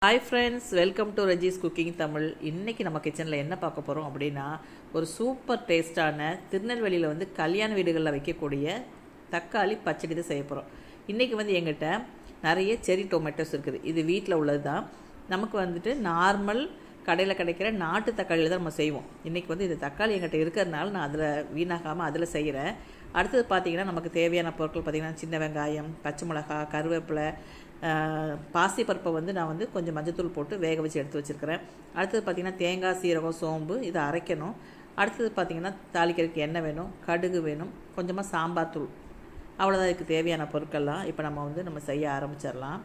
hi friends welcome to Raji's cooking Tamil இன்றைக்கி நம்ம கிச்சனில் என்ன பார்க்க போகிறோம் அப்படின்னா ஒரு சூப்பர் டேஸ்டான திருநெல்வேலியில் வந்து கல்யாண வீடுகளில் வைக்கக்கூடிய தக்காளி பச்சடி தான் செய்ய போகிறோம் இன்றைக்கி வந்து எங்கிட்ட நிறைய செரி டொமேட்டோஸ் இருக்குது இது வீட்டில் உள்ளது தான் நமக்கு வந்துட்டு நார்மல் கடையில் கிடைக்கிற நாட்டு தக்காளியில் தான் நம்ம செய்வோம் இன்றைக்கி வந்து இந்த தக்காளி எங்கிட்ட இருக்கிறதுனால நான் அதில் வீணாகாமல் அதில் செய்கிறேன் அடுத்தது பார்த்திங்கன்னா நமக்கு தேவையான பொருட்கள் பார்த்திங்கன்னா சின்ன வெங்காயம் பச்சை மிளகா கருவேப்பிலை பாசிப்பருப்பை வந்து நான் வந்து கொஞ்சம் மஞ்சத்தூள் போட்டு வேக வச்சு எடுத்து வச்சுருக்கிறேன் அடுத்தது பார்த்திங்கன்னா தேங்காய் சீரகம் சோம்பு இதை அரைக்கணும் அடுத்தது பார்த்திங்கன்னா தாளிக்கிறதுக்கு எண்ணெய் வேணும் கடுகு வேணும் கொஞ்சமாக சாம்பார் தூள் அவ்வளோதான் இதுக்கு தேவையான பொருட்கள்லாம் இப்போ நம்ம வந்து நம்ம செய்ய ஆரம்பிச்சிடலாம்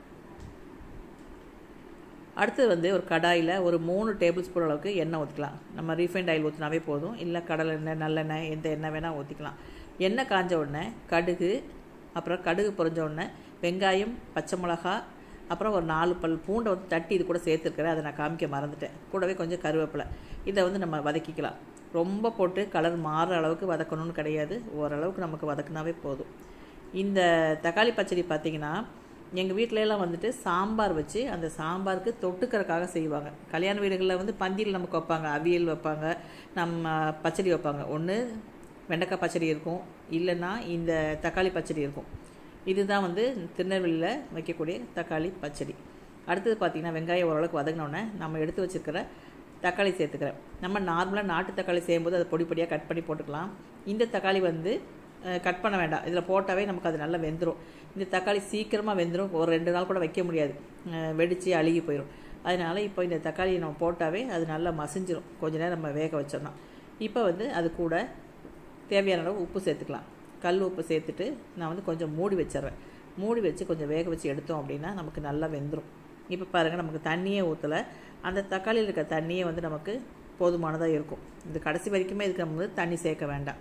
அடுத்தது வந்து ஒரு கடாயில் ஒரு மூணு டேபிள் ஸ்பூன் அளவுக்கு எண்ணெய் ஊற்றிக்கலாம் நம்ம ரீஃபைண்ட் ஆயில் ஊற்றினாவே போதும் இல்லை கடலை எண்ணெய் நல்லெண்ணெய் எந்த எண்ணெய் வேணால் ஊற்றிக்கலாம் எண்ணெய் காஞ்ச உடனே கடுகு அப்புறம் கடுகு பொறிஞ்ச உடனே வெங்காயம் பச்சை மிளகா அப்புறம் ஒரு நாலு பல் பூண்டை வந்து தட்டி இது கூட சேர்த்துருக்கிறேன் அதை நான் காமிக்க மறந்துட்டேன் கூடவே கொஞ்சம் கருவேப்பிலை இதை வந்து நம்ம வதக்கிக்கலாம் ரொம்ப போட்டு கலர் மாறுற அளவுக்கு வதக்கணும்னு கிடையாது ஓரளவுக்கு நமக்கு வதக்குனாவே போதும் இந்த தக்காளி பச்சடி பார்த்திங்கன்னா எங்கள் வீட்டிலலாம் வந்துட்டு சாம்பார் வச்சு அந்த சாம்பாருக்கு தொட்டுக்கிறதுக்காக செய்வாங்க கல்யாண வீடுகளில் வந்து பந்தியில் நமக்கு வைப்பாங்க அவியல் வைப்பாங்க நம்ம பச்சடி வைப்பாங்க ஒன்று வெண்டைக்காய் பச்சடி இருக்கும் இல்லைன்னா இந்த தக்காளி பச்சடி இருக்கும் இதுதான் வந்து திருநெல்வேலியில் வைக்கக்கூடிய தக்காளி பச்சடி அடுத்தது பார்த்திங்கன்னா வெங்காயம் ஓரளவுக்கு வதங்கினோடனே நம்ம எடுத்து வச்சுருக்கிற தக்காளி சேர்த்துக்கிறேன் நம்ம நார்மலாக நாட்டு தக்காளி செய்யும்போது அதை பொடி பொடியாக கட் பண்ணி போட்டுக்கலாம் இந்த தக்காளி வந்து கட் பண்ண வேண்டாம் இதில் போட்டாவே நமக்கு அது நல்லா வெந்துடும் இந்த தக்காளி சீக்கிரமாக வெந்துடும் ஒரு ரெண்டு நாள் கூட வைக்க முடியாது வெடித்து அழுகி போயிடும் அதனால் இப்போ இந்த தக்காளியை நம்ம போட்டாவே அது நல்லா மசிஞ்சிரும் கொஞ்ச நேரம் நம்ம வேக வச்சோம்னா இப்போ வந்து அது கூட தேவையான அளவு உப்பு சேர்த்துக்கலாம் கல் உப்பு சேர்த்துட்டு நான் வந்து கொஞ்சம் மூடி வச்சிட்றேன் மூடி வச்சு கொஞ்சம் வேக வச்சு எடுத்தோம் அப்படின்னா நமக்கு நல்லா வெந்துடும் இப்போ பாருங்கள் நமக்கு தண்ணியே ஊற்றலை அந்த தக்காளியில் இருக்க தண்ணியே வந்து நமக்கு போதுமானதாக இருக்கும் இந்த கடைசி வரைக்குமே இதுக்கு நம்ம வந்து தண்ணி சேர்க்க வேண்டாம்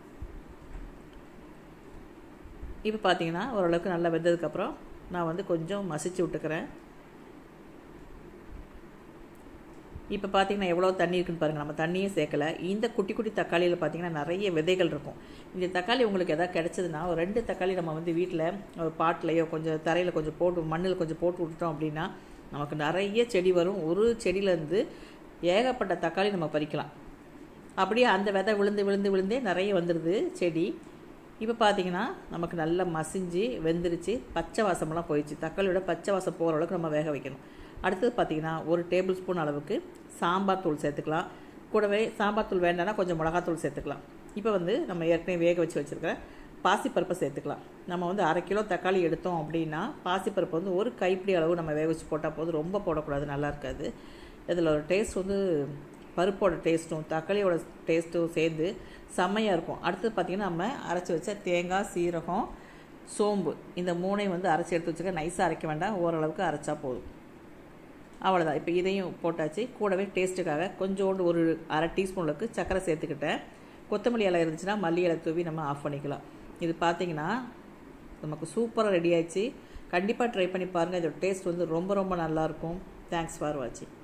இப்போ பார்த்தீங்கன்னா ஓரளவுக்கு நல்லா வெந்ததுக்கப்புறம் நான் வந்து கொஞ்சம் மசிச்சு விட்டுக்கிறேன் இப்போ பார்த்தீங்கன்னா எவ்வளோ தண்ணி இருக்குன்னு பாருங்கள் நம்ம தண்ணியே சேர்க்கலை இந்த குட்டி குட்டி தக்காளியில் பார்த்தீங்கன்னா நிறைய விதைகள் இருக்கும் இந்த தக்காளி உங்களுக்கு எதாவது கிடச்சதுன்னா ஒரு ரெண்டு தக்காளி நம்ம வந்து வீட்டில் ஒரு பாட்டிலையோ கொஞ்சம் தரையில் கொஞ்சம் போட்டு மண்ணில் கொஞ்சம் போட்டு விட்டுட்டோம் அப்படின்னா நமக்கு நிறைய செடி வரும் ஒரு செடியிலேருந்து ஏகப்பட்ட தக்காளி நம்ம பறிக்கலாம் அப்படியே அந்த விதை விழுந்து விழுந்து விழுந்தே நிறைய வந்துடுது செடி இப்போ பார்த்தீங்கன்னா நமக்கு நல்லா மசிஞ்சு வெந்துருச்சு பச்சை வாசமெல்லாம் போயிடுச்சு தக்காளியோட பச்சை வாசம் போகிற அளவுக்கு நம்ம வேக வைக்கணும் அடுத்தது பார்த்திங்கன்னா ஒரு டேபிள் ஸ்பூன் அளவுக்கு சாம்பார் தூள் சேர்த்துக்கலாம் கூடவே சாம்பார் தூள் வேண்டாம்னா கொஞ்சம் மிளகாத்தூள் சேர்த்துக்கலாம் இப்போ வந்து நம்ம ஏற்கனவே வேக வச்சு வச்சுருக்கிற பாசிப்பருப்பை சேர்த்துக்கலாம் நம்ம வந்து அரை கிலோ தக்காளி எடுத்தோம் அப்படின்னா பாசிப்பருப்பு வந்து ஒரு கைப்பிடி அளவு நம்ம வேக வச்சு போட்டால் போதும் ரொம்ப போடக்கூடாது நல்லா இருக்காது இதில் ஒரு டேஸ்ட் வந்து பருப்போட டேஸ்ட்டும் தக்காளியோட டேஸ்ட்டும் சேர்ந்து செம்மையாக இருக்கும் அடுத்தது பார்த்திங்கன்னா நம்ம அரைச்சி வச்ச தேங்காய் சீரகம் சோம்பு இந்த மூணையும் வந்து அரைச்சி எடுத்து வச்சுக்க நைஸாக அரைக்க வேண்டாம் ஓரளவுக்கு அரைச்சா போதும் அவ்வளோதான் இப்போ இதையும் போட்டாச்சு கூடவே டேஸ்ட்டுக்காக கொஞ்சோண்டு ஒரு அரை டீஸ்பூனுக்கு சர்க்கரை சேர்த்துக்கிட்டேன் கொத்தமல்லி இலை இருந்துச்சுன்னா மல்லி இலை தூவி நம்ம ஆஃப் பண்ணிக்கலாம் இது பார்த்திங்கன்னா நமக்கு சூப்பராக ரெடி ஆயிடுச்சு கண்டிப்பாக ட்ரை பண்ணி பாருங்கள் இதோட டேஸ்ட் வந்து ரொம்ப ரொம்ப நல்லாயிருக்கும் தேங்க்ஸ் ஃபார் வாட்சிங்